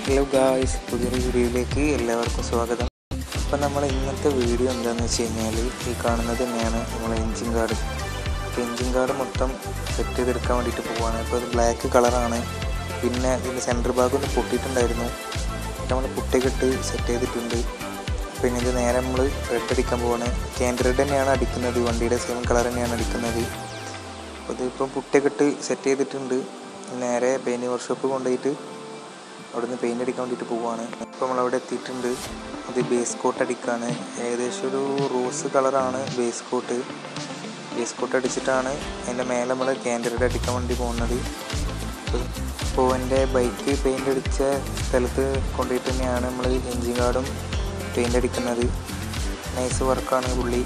hello guys പുതിയൊരു വീഡിയോയിലേക്ക് എല്ലാവർക്കും സ്വാഗതം അപ്പം നമ്മൾ ഇന്നത്തെ വീഡിയോ എന്താണെന്ന് വെച്ച് കഴിഞ്ഞാൽ ഈ കാണുന്നത് തന്നെയാണ് നമ്മളെ എൻജിൻ കാർഡ് അപ്പോൾ എൻജിൻ കാർഡ് മൊത്തം സെറ്റ് ചെയ്തെടുക്കാൻ വേണ്ടിയിട്ട് പോവാണ് അപ്പോൾ അത് ബ്ലാക്ക് കളറാണ് പിന്നെ ഇതിൻ്റെ സെൻറ്റർ ഭാഗം ഒന്ന് പൊട്ടിയിട്ടുണ്ടായിരുന്നു നമ്മൾ പുട്ടിക്കെട്ട് സെറ്റ് ചെയ്തിട്ടുണ്ട് പിന്നെ ഇത് നേരെ നമ്മൾ റെഡ് അടിക്കാൻ പോവാണ് ക്യാൻഡ് റെഡ് തന്നെയാണ് അടിക്കുന്നത് വണ്ടിയുടെ സെയിം കളർ തന്നെയാണ് അടിക്കുന്നത് അപ്പോൾ ഇതിപ്പം പുട്ടിക്കെട്ട് സെറ്റ് ചെയ്തിട്ടുണ്ട് നേരെ പെയിൻറ്റ് വർക്ക്ഷോപ്പ് കൊണ്ടുപോയിട്ട് അവിടുന്ന് പെയിൻ്റ് അടിക്കാൻ വേണ്ടിയിട്ട് പോവുകയാണ് ഇപ്പോൾ നമ്മളവിടെ എത്തിയിട്ടുണ്ട് ഇത് ബേസ് കോട്ട് അടിക്കാണ് ഏകദേശം ഒരു റോസ് കളറാണ് ബേസ് കോട്ട് ബേസ് കോട്ട് അടിച്ചിട്ടാണ് അതിൻ്റെ മേലെ നമ്മൾ ക്യാൻഡറേറ്റ് അടിക്കാൻ വേണ്ടി പോകുന്നത് അപ്പോൾ എൻ്റെ ബൈക്ക് പെയിൻ്റ് അടിച്ച സ്ഥലത്ത് കൊണ്ടുപോയിട്ട് തന്നെയാണ് നമ്മൾ എൻജിൻ കാർഡും പെയിൻ്റ് അടിക്കുന്നത് നൈസ് വർക്കാണ് പുള്ളി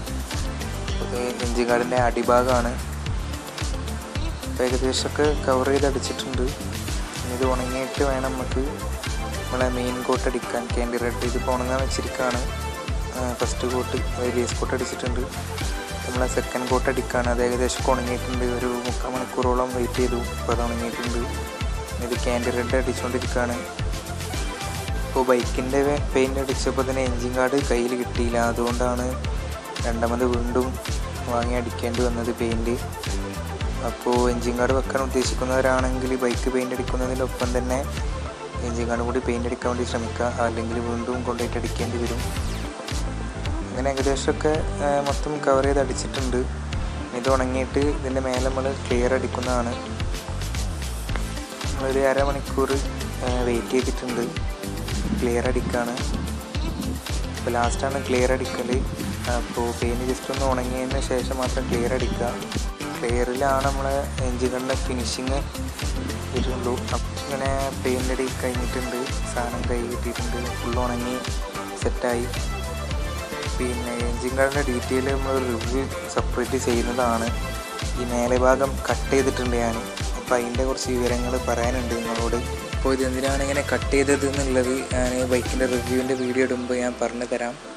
ഇത് എൻജിൻ കാർഡിൻ്റെ അടിഭാഗമാണ് അപ്പോൾ ഏകദേശമൊക്കെ കവർ ചെയ്ത് അടിച്ചിട്ടുണ്ട് ഇനി ഇത് ഉണങ്ങിയിട്ട് വേണം നമുക്ക് നമ്മളെ മെയിൻ കോട്ട് അടിക്കാൻ ക്യാൻഡി റെഡ് ഇതിപ്പോൾ ഉണങ്ങാൻ വെച്ചിരിക്കുകയാണ് ഫസ്റ്റ് കോട്ട് ബേസ് കോട്ട് അടിച്ചിട്ടുണ്ട് നമ്മളെ സെക്കൻഡ് കോട്ട് അടിക്കുകയാണ് അത് ഏകദേശം ഉണങ്ങിയിട്ടുണ്ട് ഒരു മുക്കാൽ മണിക്കൂറോളം വെയിറ്റ് ചെയ്തു അപ്പോൾ അത് ഉണങ്ങിയിട്ടുണ്ട് ഇത് ക്യാൻഡി റെഡ് അടിച്ചുകൊണ്ടിരിക്കുകയാണ് ഇപ്പോൾ ബൈക്കിൻ്റെ പെയിൻ്റ് അടിച്ചപ്പോൾ തന്നെ എൻജിൻ കാർഡ് കയ്യിൽ കിട്ടിയില്ല അതുകൊണ്ടാണ് രണ്ടാമത് വീണ്ടും വാങ്ങി അടിക്കേണ്ടി വന്നത് പെയിൻറ്റ് അപ്പോൾ എൻജിൻ കാർഡ് വെക്കാൻ ഉദ്ദേശിക്കുന്നവരാണെങ്കിൽ ബൈക്ക് പെയിൻ്റ് അടിക്കുന്നതിൻ്റെ ഒപ്പം തന്നെ എൻജിൻ കാർഡ് കൂടി പെയിൻ്റ് അടിക്കാൻ വേണ്ടി ശ്രമിക്കുക അല്ലെങ്കിൽ വീണ്ടും കൊണ്ടുപോയിട്ട് അടിക്കേണ്ടി വരും അങ്ങനെ ഏകദേശമൊക്കെ ആ, മൊത്തം കവർ ചെയ്ത് അടിച്ചിട്ടുണ്ട് ഇത് ഉണങ്ങിയിട്ട് ഇതിൻ്റെ മേലെ നമ്മൾ ക്ലിയർ അടിക്കുന്നതാണ് നമ്മളൊരു അരമണിക്കൂർ വെയിറ്റ് ചെയ്തിട്ടുണ്ട് ക്ലിയർ അടിക്കുകയാണ് അപ്പോൾ ലാസ്റ്റാണ് ക്ലിയർ അടിക്കൽ അപ്പോൾ പെയിൻറ്റ് ജസ്റ്റ് ഒന്ന് ഉണങ്ങിയതിന് ശേഷം മാത്രം ക്ലിയർ അടിക്കുക ക്ലിയറിലാണ് നമ്മളെ എൻജിൻ കണ്ട ഫിനിഷിങ് വരുള്ളൂ അപ്പം ഇങ്ങനെ പെയിൻ്റ് അടി കഴിഞ്ഞിട്ടുണ്ട് സാധനം കൈ കിട്ടിയിട്ടുണ്ട് ഫുൾ ഉണങ്ങി സെറ്റായി പിന്നെ എൻജിൻ കാർഡിൻ്റെ ഡീറ്റെയിൽ നമ്മൾ റിവ്യൂ സെപ്പറേറ്റ് ചെയ്യുന്നതാണ് ഈ മേലെ ഭാഗം കട്ട് ചെയ്തിട്ടുണ്ട് ഞാൻ അപ്പോൾ അതിൻ്റെ കുറച്ച് വിവരങ്ങൾ പറയാനുണ്ട് നിങ്ങളോട് അപ്പോൾ ഇത് എന്തിനാണ് ഇങ്ങനെ കട്ട് ചെയ്തത് എന്നുള്ളത് ഞാൻ ബൈക്കിൻ്റെ റിവ്യൂവിൻ്റെ വീഡിയോ ഇടുമ്പോൾ ഞാൻ പറഞ്ഞു തരാം